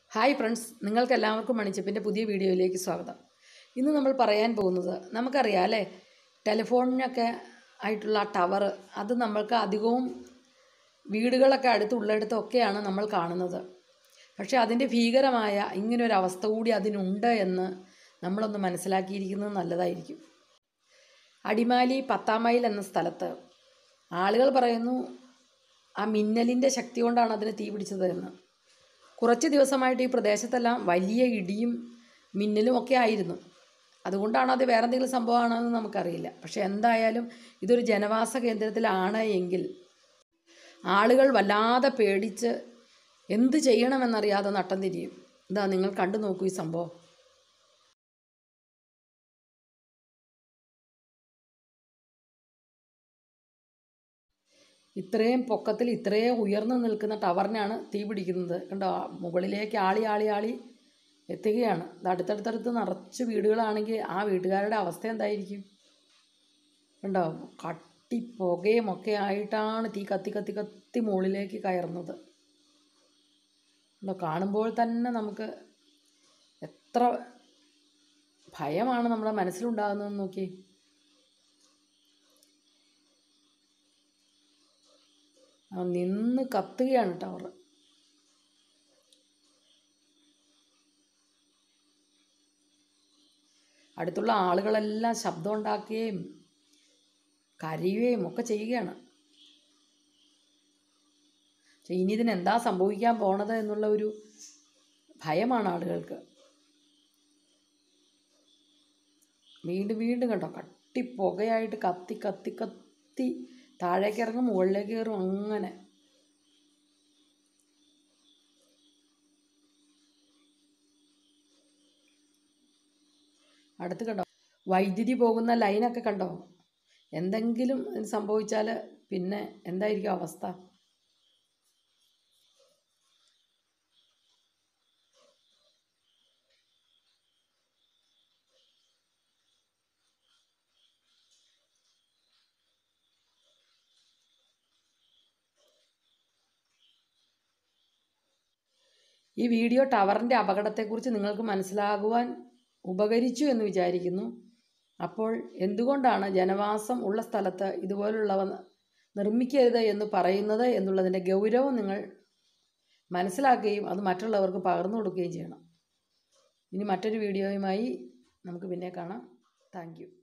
hi friends നിങ്ങൾക്ക് എല്ലാവർക്കും മണിച്ചപ്പിൻ്റെ പുതിയ വീഡിയോയിലേക്ക് സ്വാഗതം ഇന്ന് നമ്മൾ പറയാൻ പോകുന്നത് നമുക്കറിയാം അല്ലേ ടെലിഫോണിനൊക്കെ ആയിട്ടുള്ള ആ ടവർ അത് നമ്മൾക്ക് അധികവും വീടുകളൊക്കെ അടുത്തുള്ളിടത്തൊക്കെയാണ് നമ്മൾ കാണുന്നത് പക്ഷേ അതിൻ്റെ ഭീകരമായ ഇങ്ങനൊരു അവസ്ഥ കൂടി അതിനുണ്ട് എന്ന് നമ്മളൊന്ന് മനസ്സിലാക്കിയിരിക്കുന്നത് നല്ലതായിരിക്കും അടിമാലി പത്താം മൈൽ എന്ന സ്ഥലത്ത് ആളുകൾ പറയുന്നു ആ മിന്നലിൻ്റെ ശക്തി കൊണ്ടാണ് അതിന് തീ പിടിച്ചത് എന്ന് കുറച്ച് ദിവസമായിട്ട് ഈ പ്രദേശത്തെല്ലാം വലിയ ഇടിയും മിന്നലും ഒക്കെ ആയിരുന്നു അതുകൊണ്ടാണ് അത് വേറെ എന്തെങ്കിലും സംഭവമാണോ എന്ന് നമുക്കറിയില്ല പക്ഷെ എന്തായാലും ഇതൊരു ജനവാസ കേന്ദ്രത്തിലാണ് എങ്കിൽ ആളുകൾ വല്ലാതെ പേടിച്ച് എന്ത് ചെയ്യണമെന്നറിയാതെ നട്ടം തിരിയും ഇതാ നിങ്ങൾ കണ്ടു നോക്കൂ ഈ സംഭവം ഇത്രയും പൊക്കത്തിൽ ഇത്രയും ഉയർന്നു നിൽക്കുന്ന ടവറിനാണ് തീ പിടിക്കുന്നത് കണ്ടോ ആ മുകളിലേക്ക് ആളി ആളി ആളി എത്തുകയാണ് ഇത് അടുത്തടുത്തടുത്ത് നിറച്ച് വീടുകളാണെങ്കിൽ ആ വീട്ടുകാരുടെ അവസ്ഥ എന്തായിരിക്കും കണ്ടോ കട്ടി പുകയും ഒക്കെ ആയിട്ടാണ് തീ കത്തി കത്തി കത്തി മുകളിലേക്ക് കയറുന്നത് കണ്ടോ കാണുമ്പോൾ തന്നെ നമുക്ക് എത്ര ഭയമാണ് നമ്മുടെ മനസ്സിലുണ്ടാകുന്നതെന്ന് നോക്കി ആ നിന്ന് കത്തുകയാണ് ടവർ അടുത്തുള്ള ആളുകളെല്ലാം ശബ്ദം ഉണ്ടാക്കുകയും കരയുകയും ഒക്കെ ചെയ്യുകയാണ് പക്ഷെ ഇനി ഇതിന് എന്താ സംഭവിക്കാൻ പോണത് എന്നുള്ള ഒരു ഭയമാണ് ആളുകൾക്ക് വീണ്ടും വീണ്ടും കണ്ടോ കട്ടി പുകയായിട്ട് കത്തി കത്തി കത്തി താഴേക്ക് ഇറങ്ങും മുകളിലേക്ക് കയറും അങ്ങനെ അടുത്ത് കണ്ടോ വൈദ്യുതി പോകുന്ന ലൈനൊക്കെ കണ്ടോ എന്തെങ്കിലും സംഭവിച്ചാൽ പിന്നെ എന്തായിരിക്കും അവസ്ഥ ഈ വീഡിയോ ടവറിൻ്റെ അപകടത്തെക്കുറിച്ച് നിങ്ങൾക്ക് മനസ്സിലാകുവാൻ ഉപകരിച്ചു എന്ന് വിചാരിക്കുന്നു അപ്പോൾ എന്തുകൊണ്ടാണ് ജനവാസം ഉള്ള സ്ഥലത്ത് ഇതുപോലുള്ളവ നിർമ്മിക്കരുത് എന്ന് പറയുന്നത് എന്നുള്ളതിൻ്റെ ഗൗരവം നിങ്ങൾ മനസ്സിലാക്കുകയും അത് മറ്റുള്ളവർക്ക് പകർന്നു കൊടുക്കുകയും ചെയ്യണം ഇനി മറ്റൊരു വീഡിയോയുമായി നമുക്ക് പിന്നെ കാണാം താങ്ക്